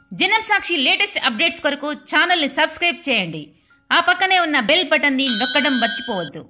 జనం Sakshi latest updates కొరకు channel ని సబ్స్క్రైబ్ చేయండి ఆ పక్కనే ఉన్న బెల్ బటన్ ని నొక్కడం మర్చిపోవద్దు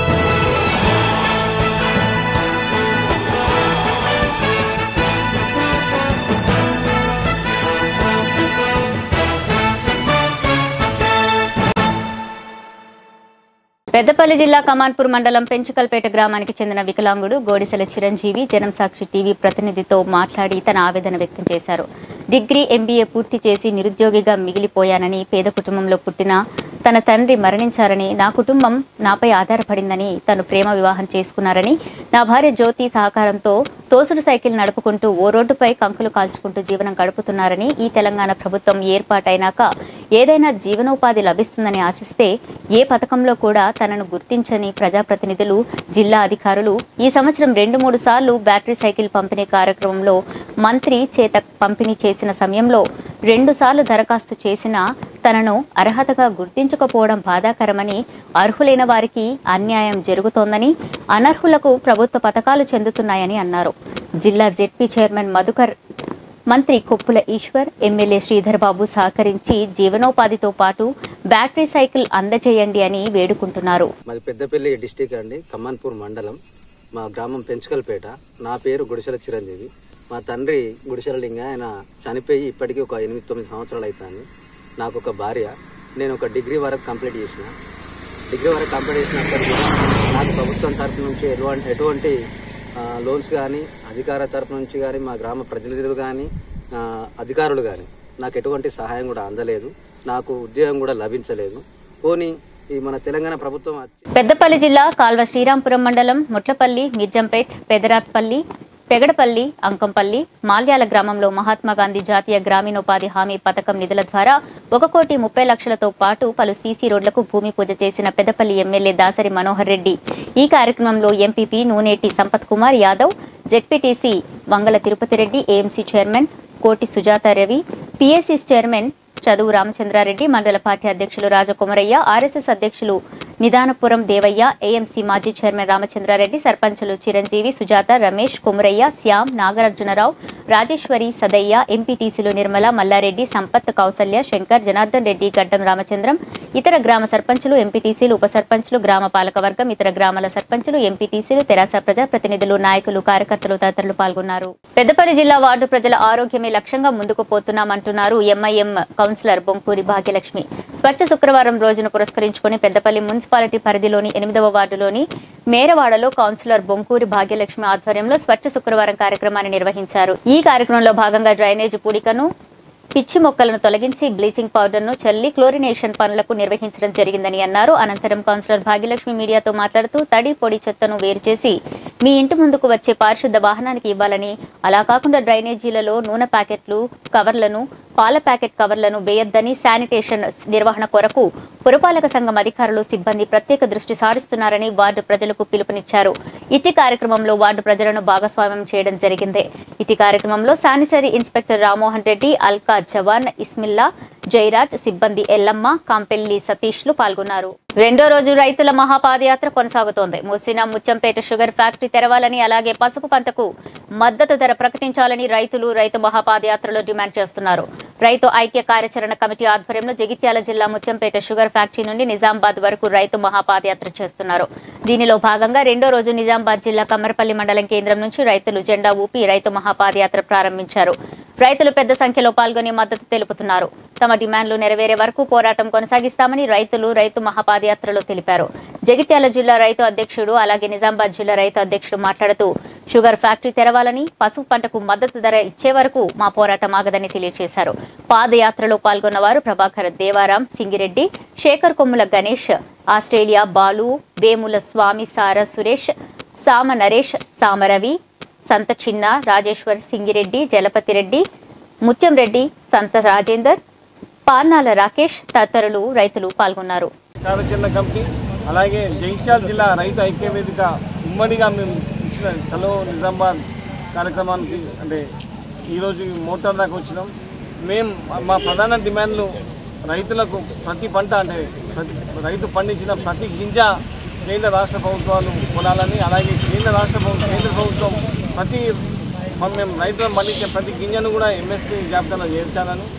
పెద్దపల్లి జిల్లా కమాన్పూర్ మండలం పెంచుకల్పేట గ్రామానికి చెందిన వికలాంగుడు గోడిసెల చిరంజీవి జనం సాక్షి టీవీ ప్రతినిధితో మాట్లాడి తన ఆవేదన వ్యక్తం చేశారు డిగ్రీ ఎంబీఏ పూర్తి చేసి నిరుద్యోగిగా మిగిలిపోయానని పేద కుటుంబంలో పుట్టిన తన తండ్రి మరణించారని నా కుటుంబం నాపై ఆధారపడిందని తను ప్రేమ వివాహం చేసుకున్నారని నా భార్య జ్యోతి సహకారంతో తోసుడు సైకిల్ నడుపుకుంటూ ఓ రోడ్డుపై కంకులు కాల్చుకుంటూ జీవనం గడుపుతున్నారని ఈ తెలంగాణ ప్రభుత్వం ఏర్పాటైనాక ఏదైనా జీవనోపాధి లభిస్తుందని ఆశిస్తే ఏ పథకంలో కూడా తనను గుర్తించని ప్రజాప్రతినిధులు జిల్లా అధికారులు ఈ సంవత్సరం రెండు మూడు సార్లు బ్యాటరీ సైకిల్ పంపిణీ కార్యక్రమంలో మంత్రి చేత పంపిణీ చేసిన సమయంలో రెండు సార్లు దరఖాస్తు చేసినా తనను అర్హతగా గుర్తించకపోవడం బాధాకరమని అర్హులైన వారికి అన్యాయం జరుగుతోందని అనర్హులకు ప్రభుత్వ పథకాలు చెందుతున్నాయని అన్నారు జిల్లా జెడ్పీ చైర్మన్ మధుకర్ మంత్రి కొప్పుల ఈశ్వర్ ఎమ్మెల్యే శ్రీధర్ బాబు సహకరించి జీవనోపాధితో పాటు బ్యాటరీ సైకిల్ అందజేయండి అని వేడుకుంటున్నారు మాది పెద్దపల్లి డిస్టిక్ అండి కమ్మన్పూర్ మండలం మా గ్రామం పెంచుకల్పేట నా పేరు గుడిసెల చిరంజీవి మా తండ్రి గుడిసెల లింగ ఆయన చనిపోయి ఇప్పటికీ ఒక ఎనిమిది తొమ్మిది సంవత్సరాలు అవుతాను నాకు ఒక భార్య నేను ఒక డిగ్రీ వరకు కంప్లీట్ చేసిన డిగ్రీ వరకు కంప్లీట్ చేసినప్పటికీ నాకు ప్రభుత్వం తరపు నుంచి ఎటువంటి ఎటువంటి ఆ, లోన్స్ కానీ అధికార తరపు నుంచి కానీ మా గ్రామ ప్రతినిధులు కానీ ఆ, అధికారులు కానీ నాకు ఎటువంటి సహాయం కూడా అందలేదు నాకు ఉద్యోగం కూడా లభించలేదు పోనీ ఈ మన తెలంగాణ ప్రభుత్వం వచ్చి పెద్దపల్లి జిల్లా కాల్వ శ్రీరాంపురం మండలం ముట్లపల్లి మిర్జంపేట్ పెదరాత్పల్లి పెగడపల్లి అంకంపల్లి మాల్యాల గ్రామంలో మహాత్మా గాంధీ జాతీయ గ్రామీణోపాధి హామీ పథకం నిధుల ద్వారా ఒక కోటి ముప్పై లక్షలతో పాటు పలు సీసీ రోడ్లకు భూమి పూజ చేసిన పెద్దపల్లి ఎమ్మెల్యే దాసరి మనోహర్ రెడ్డి ఈ కార్యక్రమంలో MPP Nuneti Sampath Kumar Yadav ZPTC Vangala Tirupati Reddy AMC chairman Koti Sujatha Ravi PSC chairman చదువు రామచంద్రారెడ్డి మండల పార్టీ అధ్యక్షులు రాజకుమరయ్య ఆర్ఎస్ఎస్ అధ్యక్షులు నిదానపురం దేవయ్య ఏఎంసీ మాజీ చైర్మన్ రామచంద్రారెడ్డి సర్పంచులు చిరంజీవి సుజాత రమేష్ కుమరయ్య శ్యామ్ నాగార్జునరావు రాజేశ్వరి సదయ్య ఎంపీటీసీలు నిర్మల మల్లారెడ్డి సంపత్ కౌసల్య శంకర్ జనార్దన్ రెడ్డి గడ్డం రామచంద్రం ఇతర గ్రామ సర్పంచులు ఎంపీటీసీలు ఉప సర్పంచులు గ్రామ పాలకవర్గం ఇతర గ్రామాల సర్పంచులు ఎంపీటీసీలు తెరాస ప్రజాప్రతినిధులు నాయకులు కార్యకర్తలు తదితరులు పాల్గొన్నారు పెద్దపల్లి జిల్లా వార్డు ప్రజల ఆరోగ్యమే లక్ష్యంగా ముందుకు పోతున్నామంటున్నారు ఎంఐఎం కౌన్సిలర్ బొంకూరి భాగ్యలక్ష్మి స్వచ్ఛ శుక్రవారం రోజున పురస్కరించుకుని పెద్దపల్లి మున్సిపాలిటీ పరిధిలోని ఎనిమిదవ వార్డులోని మేరవాడలో కౌన్సిలర్ బొంకూరి భాగ్యలక్ష్మి ఆధ్వర్యంలో స్వచ్ఛ శుక్రవారం కార్యక్రమాన్ని నిర్వహించారు ఈ కార్యక్రమంలో భాగంగా డ్రైనేజ్ పూడికను పిచ్చి మొక్కలను తొలగించి బ్లీచింగ్ పౌడర్ ను చల్లి క్లోరినేషన్ పనులకు నిర్వహించడం జరిగిందని అన్నారు అనంతరం కౌన్సిలర్ భాగ్యలక్ష్మి మీడియాతో మాట్లాడుతూ తడి పొడి చెత్తను వేరు చేసి మీ ఇంటి ముందుకు వచ్చే పారిశుద్ధ వాహనానికి ఇవ్వాలని అలా కాకుండా డ్రైనేజీలలో నూనె ప్యాకెట్లు కవర్లను పాల ప్యాకెట్ కవర్లను వేయొద్దని శానిటేషన్ నిర్వహణ కొరకు పురపాలక సంఘం అధికారులు సిబ్బంది ప్రత్యేక దృష్టి సారిస్తున్నారని వార్డు ప్రజలకు పిలుపునిచ్చారు ఇట్టి కార్యక్రమంలో వార్డు ప్రజలను భాగస్వామ్యం చేయడం జరిగింది ఇట్టి కార్యక్రమంలో శానిటరీ ఇన్స్పెక్టర్ రామ్మోహన్ రెడ్డి అల్కా జవాన్ ఇస్మిల్లా జైరాజ్ సిబ్బంది ఎల్లమ్మ కాంపెల్లి సతీష్లు పాల్గొన్నారు రెండో రోజు రైతుల మహాపాదయాత్ర కొనసాగుతోంది మూసిన ముచ్చంపేట షుగర్ ఫ్యాక్టరీ తెరవాలని అలాగే పసుపు పంటకు మద్దతు ధర ప్రకటించాలని రైతులు రైతు మహాపాదయాత్రలో డిమాండ్ చేస్తున్నారు రైతు ఐక్య కార్యాచరణ కమిటీ ఆధ్వర్యంలో జగిత్యాల జిల్లా ముచ్చంపేట షుగర్ ఫ్యాక్టరీ నుండి నిజామాబాద్ వరకు రైతు మహాపాదయాత్ర చేస్తున్నారు దీనిలో భాగంగా రెండో రోజు నిజామాబాద్ జిల్లా కమ్మరపల్లి మండలం కేంద్రం నుంచి రైతులు జెండా ఊపి రైతు మహాపాదయాత్ర ప్రారంభించారు రైతులు పెద్ద సంఖ్యలో పాల్గొని మద్దతు తెలుపుతున్నారు తమ డిమాండ్లు నెరవేరే వరకు పోరాటం కొనసాగిస్తామని రైతులు రైతు మహాపాదయాత్రలో తెలిపారు జగిత్యాల జిల్లా రైతు అధ్యక్షుడు అలాగే నిజామాబాద్ జిల్లా రైతు అధ్యక్షుడు మాట్లాడుతూ షుగర్ ఫ్యాక్టరీ తెరవాలని పసుపు పంటకు మద్దతు ధర ఇచ్చే వరకు మా పోరాటం ఆగదని తెలియజేశారు పాదయాత్రలో పాల్గొన్న వారు ప్రభాకర్ దేవారాం సింగిరెడ్డి శేఖర్ కొమ్ముల గణేష్ ఆస్ట్రేలియా బాలు వేముల స్వామి సార సురేష్ సామ నరేష్ సామరవి సంత చిన్న రాజేశ్వర్ సింగిరెడ్డి జలపతి రెడ్డి ముత్యం రెడ్డి సంత రాజేందర్ పార్నాల రాకేష్ తదితరులు రైతులు పాల్గొన్నారు చిన్న కంపెనీ అలాగే జగిత్యాల జిల్లా రైతు ఐక్య వేదిక ఉమ్మడిగా మేము ఇచ్చిన చలో నిజామాబాద్ కార్యక్రమానికి అంటే ఈరోజు మోతార్ దాకా వచ్చినాం మేము మా ప్రధాన డిమాండ్లు రైతులకు ప్రతి పంట అంటే ప్రతి రైతు పండించిన ప్రతి గింజ కేంద్ర రాష్ట్ర ప్రభుత్వాలు కొనాలని అలాగే కేంద్ర రాష్ట్ర ప్రభుత్వం కేంద్ర ప్రభుత్వం ప్రతి మనం మేము రైతులను పండించే ప్రతి గింజను కూడా ఎంఎస్పీ జాబితాలో చేర్చాలని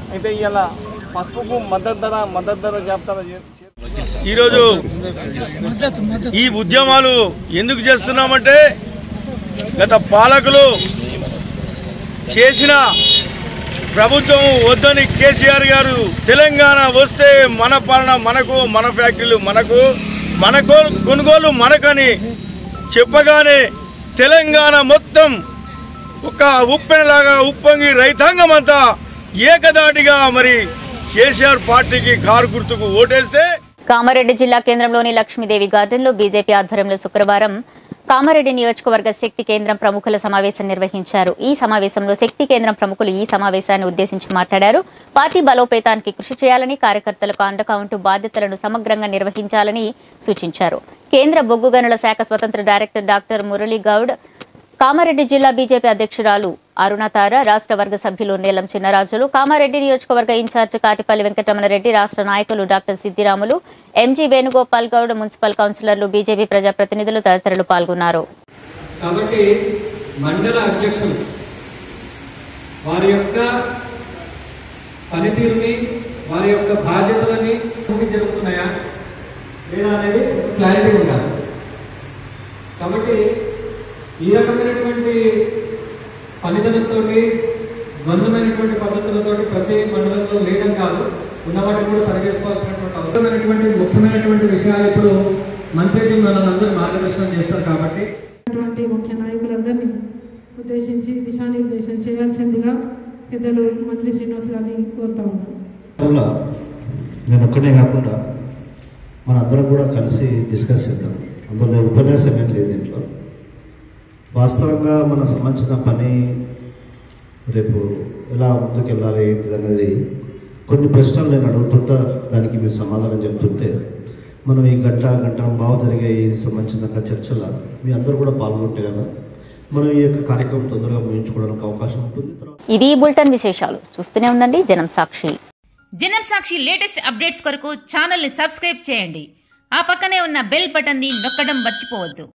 అయితే ఇవాళ పసుపుకు మద్దతు ధర మద్దతు ధర జాబితా చే- ఈరోజు ఈ ఉద్యమాలు ఎందుకు చేస్తున్నామంటే గత పాలకులు చేసిన ప్రభుత్వం వద్దని కేసీఆర్ గారు తెలంగాణ వస్తే మన పాలన మనకు మన ఫ్యాక్టరీలు మనకు మన కొ- కొనుగోలు మనకని చెప్పగానే తెలంగాణ మొత్తం ఒక ఉప్పెనలాగా ఉప్పొంగి రైతాంగం అంతా ఏకదాటిగా మరి కేసీఆర్ పార్టీకి కారు గుర్తుకు ఓటేస్తే కామారెడ్డి జిల్లా కేంద్రంలోని లక్ష్మీదేవి గార్డెన్లో బీజేపీ ఆధ్వర్యంలో శుక్రవారం కామారెడ్డి నియోజకవర్గ శక్తి కేంద్రం ప్రముఖుల సమావేశం నిర్వహించారు ఈ సమావేశంలో శక్తి కేంద్రం ప్రముఖులు ఈ సమావేశాన్ని ఉద్దేశించి మాట్లాడారు పార్టీ బలోపేతానికి కృషి చేయాలని కార్యకర్తలకు అండగా ఉంటూ బాధ్యతలను సమగ్రంగా నిర్వహించాలని సూచించారు కేంద్ర బొగ్గు గనుల శాఖ స్వతంత్ర డైరెక్టర్ డాక్టర్ మురళీ గౌడ్ కామారెడ్డి జిల్లా బీజేపీ అధ్యక్షురాలు అరుణతార రాష్ట్ర వర్గ సభ్యులు నీలం చిన్నరాజులు కామారెడ్డి నియోజకవర్గ ఇన్ఛార్జ్ కాటిపల్లి వెంకటరమణరెడ్డి రాష్ట్ర నాయకులు doctor Siddiramulu MG Venugopal Goud municipal కౌన్సిలర్లు బీజేపీ ప్రజాప్రతినిధులు తదితరులు పాల్గొన్నారు కాబట్టి మండల అధ్యక్షులు వారి యొక్క పనితీరుని వారి యొక్క బాధ్యతలని ముందు జరుగుతున్నాయా లేదా అనేది ఒక క్లారిటీ ఉండాలి కాబట్టి ఈ రకమైనటువంటి పనితనంతో ద్వంద్వమైనటువంటి పద్ధతులతో ప్రతి మండలంలో లేదని కాదు ఉన్న వాటిని కూడా సరి చేసుకోవాల్సినటువంటి అవసరమైనటువంటి ముఖ్యమైనటువంటి విషయాలు ఇప్పుడు మంత్రిజీ మనల్ని అందరూ మార్గదర్శనం చేస్తారు కాబట్టి అటువంటి ముఖ్య నాయకులందరినీ ఉద్దేశించి దిశానిర్దేశం చేయాల్సిందిగా పెద్దలు మంత్రి శ్రీనివాస్ గారిని కోరుతా ఉన్నాను వల్ల నేను ఒక్కనే కాకుండా మనందరం కూడా కలిసి డిస్కస్ చేద్దాం అందులో ఉపన్యాసం ఏం లేదు దీంట్లో వాస్తవంగా మన సంబంధించిన పని రేపు ఎలా ముందుకు వెళ్ళాలి ఏంటిది అనేది కొన్ని ప్రశ్నలు నేను అడుగుతుంటా దానికి మీరు సమాధానం చెప్తుంటే మనం ఈ గంట గంట బాగా జరిగే ఈ సంబంధించిన చర్చల మీ అందరూ కూడా పాల్గొంటే కదా మనం ఈ యొక్క కార్యక్రమం తొందరగా ముగించుకోవడానికి అవకాశం ఉంటుంది తర్వాత ఇవి ఈ బులెటిన్ విశేషాలు చూస్తూనే ఉండండి జనం సాక్షి జనం సాక్షి లేటెస్ట్ అప్డేట్స్ కొరకు ఛానల్ని సబ్స్క్రైబ్ చేయండి ఆ పక్కనే ఉన్న బెల్ బటన్ని నొక్కడం మర్చిపోవద్దు